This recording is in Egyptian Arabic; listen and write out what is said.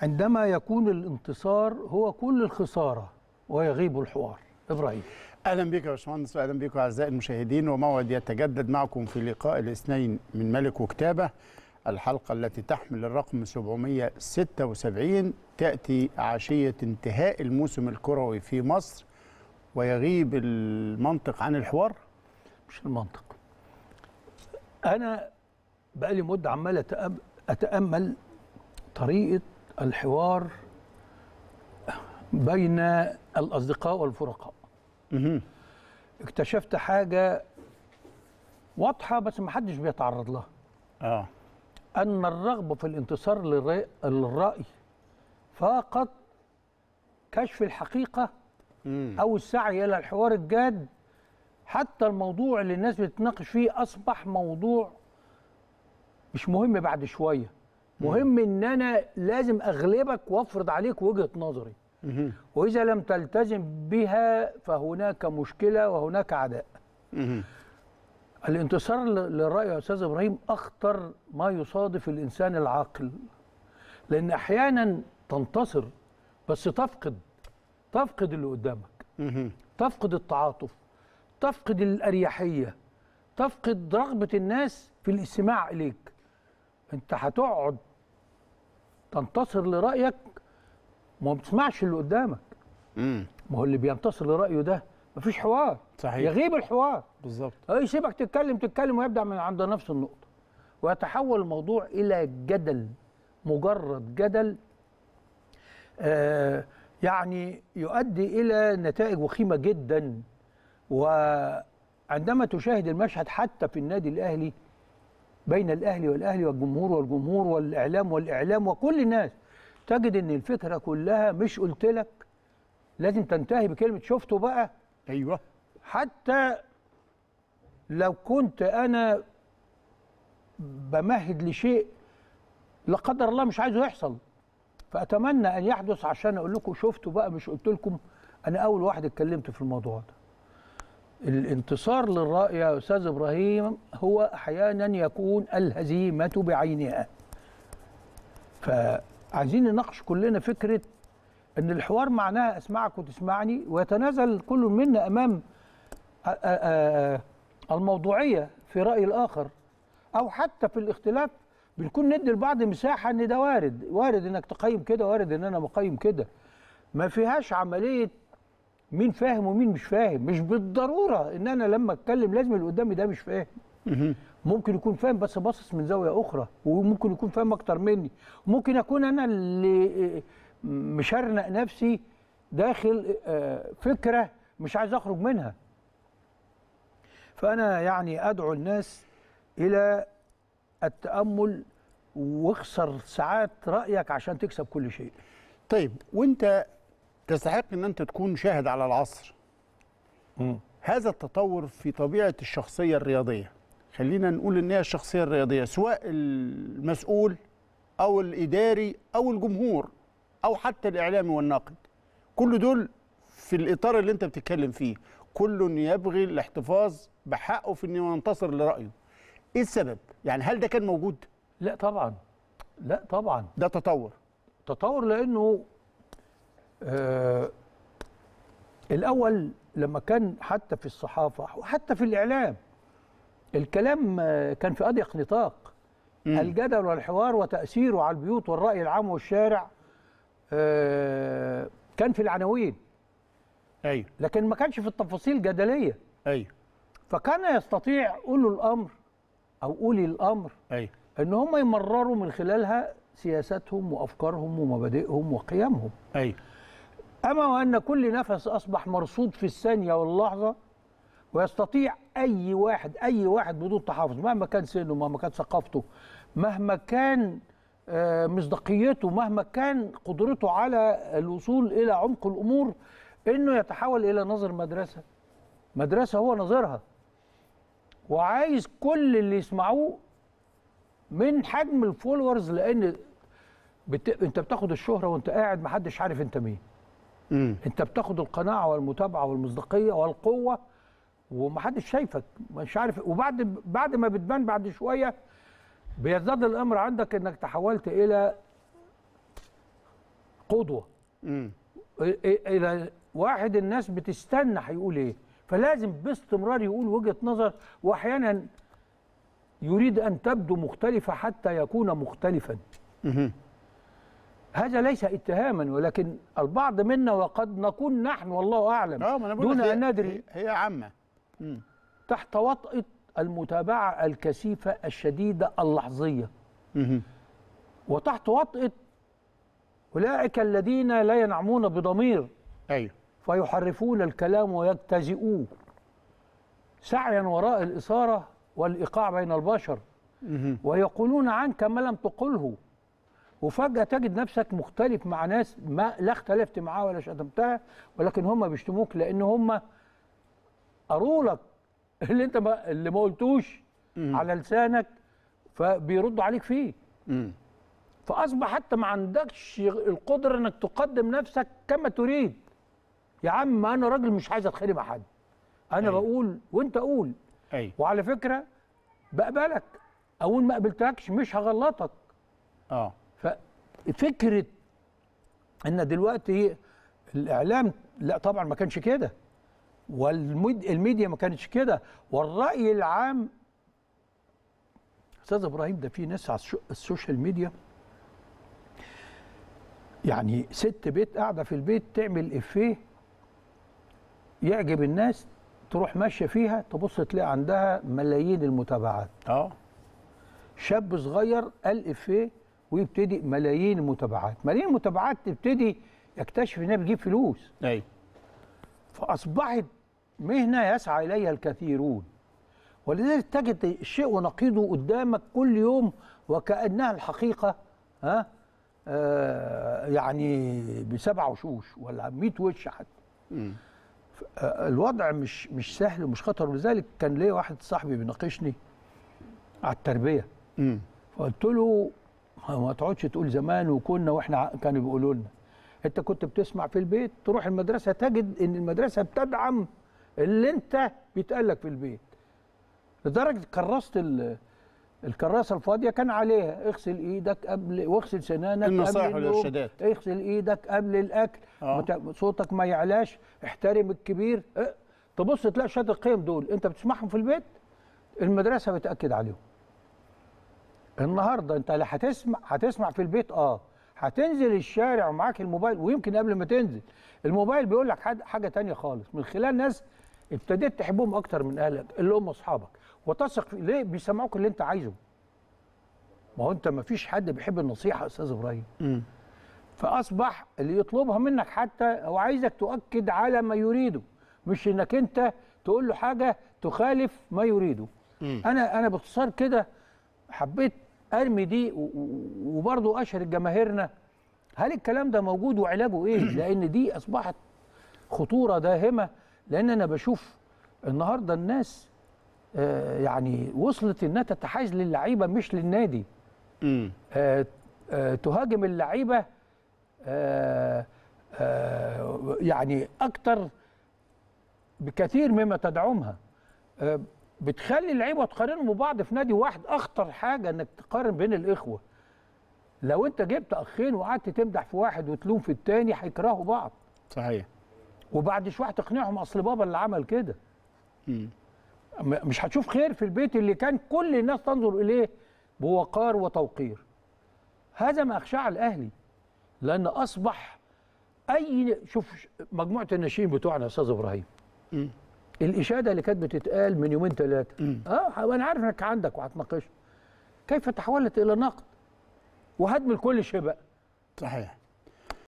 عندما يكون الانتصار هو كل الخساره ويغيب الحوار ابراهيم اهلا بك يا باشمهندس واهلا بكم اعزائي المشاهدين وموعد يتجدد معكم في لقاء الاثنين من ملك وكتابه الحلقه التي تحمل الرقم 776 تاتي عشيه انتهاء الموسم الكروي في مصر ويغيب المنطق عن الحوار مش المنطق انا بقالي مده عمال أتأم- اتامل طريقه الحوار بين الاصدقاء والفرقاء مهم. اكتشفت حاجه واضحه بس ما حدش بيتعرض لها اه ان الرغبه في الانتصار للرأي, للراي فقط كشف الحقيقه مم. او السعي الى الحوار الجاد حتى الموضوع اللي الناس بتتناقش فيه اصبح موضوع مش مهم بعد شويه مهم ان انا لازم اغلبك وافرض عليك وجهه نظري مهم. واذا لم تلتزم بها فهناك مشكله وهناك عداء مهم. الانتصار ل- للراي يا استاذ ابراهيم اخطر ما يصادف الانسان العاقل لان احيانا تنتصر بس تفقد تفقد اللي قدامك مهم. تفقد التعاطف تفقد الأريحية تفقد رغبة الناس في الاستماع إليك أنت هتقعد تنتصر لرأيك ما بتسمعش اللي قدامك مم. ما هو اللي بينتصر لرأيه ده مفيش حوار صحيح. يغيب الحوار بالظبط أو يسيبك تتكلم تتكلم ويبدأ من عند نفس النقطة ويتحول الموضوع إلى جدل مجرد جدل آه يعني يؤدي إلى نتائج وخيمة جدا وعندما تشاهد المشهد حتى في النادي الأهلي بين الأهلي والأهلي والجمهور والجمهور والإعلام والإعلام وكل الناس تجد أن الفكرة كلها مش قلت لك لازم تنتهي بكلمة شفته بقى ايوه حتى لو كنت انا بمهد لشيء لا قدر الله مش عايزه يحصل فاتمنى ان يحدث عشان اقول لكم شفتوا بقى مش قلت لكم انا اول واحد اتكلمت في الموضوع ده الانتصار للراي يا استاذ ابراهيم هو احيانا يكون الهزيمه بعينها فعايزين نناقش كلنا فكره ان الحوار معناها اسمعك وتسمعني ويتنازل كل منا امام آ- آ- آ- الموضوعيه في راي الاخر او حتى في الاختلاف بنكون ندي لبعض مساحه ان ده وارد وارد انك تقيم كده وارد ان انا بقيم كده ما فيهاش عمليه مين فاهم ومين مش فاهم مش بالضروره ان انا لما اتكلم لازم اللي قدامي ده مش فاهم مهم. ممكن يكون فاهم بس باصص من زاويه اخرى وممكن يكون فاهم اكتر مني ممكن اكون انا اللي مشرنق نفسي داخل آه، فكره مش عايز اخرج منها فانا يعني ادعو الناس الى التامل واخسر ساعات رايك عشان تكسب كل شيء طيب وانت تستحق ان انت تكون شاهد على العصر هذا التطور في طبيعه الشخصيه الرياضيه خلينا نقول ان هي الشخصيه الرياضيه سواء المسؤول او الاداري او الجمهور او حتى الاعلامي والناقد كل دول في الاطار اللي انت بتتكلم فيه كل يبغي الاحتفاظ بحقه في انه ينتصر لرايه ايه السبب يعني هل ده كان موجود لا طبعا لا طبعا ده تطور تطور لانه آه الاول لما كان حتى في الصحافه وحتى في الاعلام الكلام آه، كان في اضيق نطاق مم. الجدل والحوار وتاثيره على البيوت والراي العام والشارع آه كان في العناوين ايوه لكن ما كانش في التفاصيل جدليه ايوه فكان يستطيع اولو الامر او اولي الامر ايوه ان هم يمرروا من خلالها سياساتهم وافكارهم ومبادئهم وقيمهم ايوه أما وأن كل نفس أصبح مرصود في الثانية واللحظة ويستطيع أي واحد أي واحد بدون تحفظ مهما كان سنه مهما كانت ثقافته مهما كان آه، مصداقيته مهما كان قدرته على الوصول إلى عمق الأمور إنه يتحول إلى نظر مدرسة مدرسة هو نظرها وعايز كل اللي يسمعوه من حجم الفولورز لأن بت... أنت بتاخد الشهرة وأنت قاعد محدش عارف أنت مين امم انت بتاخد القناعه والمتابعه والمصداقيه والقوه ومحدش شايفك مش عارف وبعد بعد ما بتبان بعد شويه بيزداد الامر عندك انك تحولت الى قدوه مم. إ- إ- الى واحد الناس بتستنى هيقول ايه فلازم باستمرار يقول وجهه نظر واحيانا يريد ان تبدو مختلفه حتى يكون مختلفا مهم. هذا ليس اتهاما ولكن البعض منا وقد نكون نحن والله اعلم اه ما انا بقول دون لك هي- ان ندري هي عامه مم. تحت وطأة المتابعه الكثيفه الشديده اللحظيه مهم. وتحت وطأة اولئك الذين لا ينعمون بضمير ايوه فيحرفون الكلام ويجتزئوه سعيا وراء الإثارة والإيقاع بين البشر مهم. ويقولون عنك ما لم تقله وفجأة تجد نفسك مختلف مع ناس ما لا اختلفت معاها ولا شتمتها ولكن هم بيشتموك لأن هم قروا لك اللي انت ما اللي ما قلتوش مم. على لسانك فبيردوا عليك فيه مم. فاصبح حتى ما عندكش القدره انك تقدم نفسك كما تريد يا عم انا راجل مش عايز اتخانق مع حد انا أيوة. بقول وانت قول ايوه وعلى فكره بقبلك اول ما قبلتكش مش هغلطك اه ففكره ان دلوقتي الاعلام لا طبعا ما كانش كده والميديا ما كانتش كده والراي العام استاذ ابراهيم ده في ناس على الشو- السوشيال ميديا يعني ست بيت قاعده في البيت تعمل افيه يعجب الناس تروح ماشيه فيها تبص تلاقي عندها ملايين المتابعات اه شاب صغير قال افيه ويبتدي ملايين المتابعات ملايين المتابعات تبتدي يكتشف انها بتجيب فلوس ايوه فاصبحت مهنه يسعى اليها الكثيرون ولذلك تجد الشيء ونقيضه قدامك كل يوم وكانها الحقيقه ها آه يعني بسبع وشوش ولا 100 وش حتى مم. آه، الوضع مش مش سهل ومش خطر ولذلك كان ليا واحد صاحبي بيناقشني على التربيه مم. فقلت له ما ما تقعدش تقول زمان وكنا واحنا ع- كانوا بيقولوا لنا انت كنت بتسمع في البيت تروح المدرسه تجد ان المدرسه بتدعم اللي انت بيتقال لك في البيت لدرجه كراسه ال- الكراسه الفاضيه كان عليها اغسل ايدك قبل واغسل سنانك النصائح قبل النوم، والإرشادات. اغسل ايدك قبل الاكل آه. مت- صوتك ما يعلاش احترم الكبير اه، تبص تلاقي شويه القيم دول انت بتسمعهم في البيت المدرسه بتاكد عليهم النهارده انت لا هتسمع هتسمع في البيت اه هتنزل الشارع ومعاك الموبايل ويمكن قبل ما تنزل الموبايل بيقول لك حاجه حاجه تانية خالص من خلال ناس ابتديت تحبهم اكتر من اهلك اللي هم اصحابك وتثق في ليه بيسمعوك اللي انت عايزه ما هو انت ما فيش حد بيحب النصيحه يا استاذ ابراهيم مم. فاصبح اللي يطلبها منك حتى هو عايزك تؤكد على ما يريده مش انك انت تقول له حاجه تخالف ما يريده مم. انا انا باختصار كده حبيت ارمي دي و- و- وبرضه اشهر جماهيرنا هل الكلام ده موجود وعلاجه ايه لان دي اصبحت خطوره داهمه لان انا بشوف النهارده الناس آه، يعني وصلت انها تتحيز للعيبه مش للنادي مم. آه، آه، تهاجم اللعيبه آه، آه، يعني اكتر بكثير مما تدعمها آه، بتخلي اللعيبه تقارنهم ببعض في نادي واحد اخطر حاجه انك تقارن بين الاخوه لو انت جبت اخين وقعدت تمدح في واحد وتلوم في التاني هيكرهوا بعض صحيح وبعد شويه تقنعهم اصل بابا اللي عمل كده مم. م- مش هتشوف خير في البيت اللي كان كل الناس تنظر اليه بوقار وتوقير هذا ما اخشاه على الاهلي لان اصبح اي شوف ش- مجموعه الناشئين بتوعنا يا استاذ ابراهيم مم. الاشاده اللي كانت بتتقال من يومين ثلاثه مم. اه وانا عارف انك عندك وهتناقشها كيف تحولت الى نقد وهدم لكل شيء بقى صحيح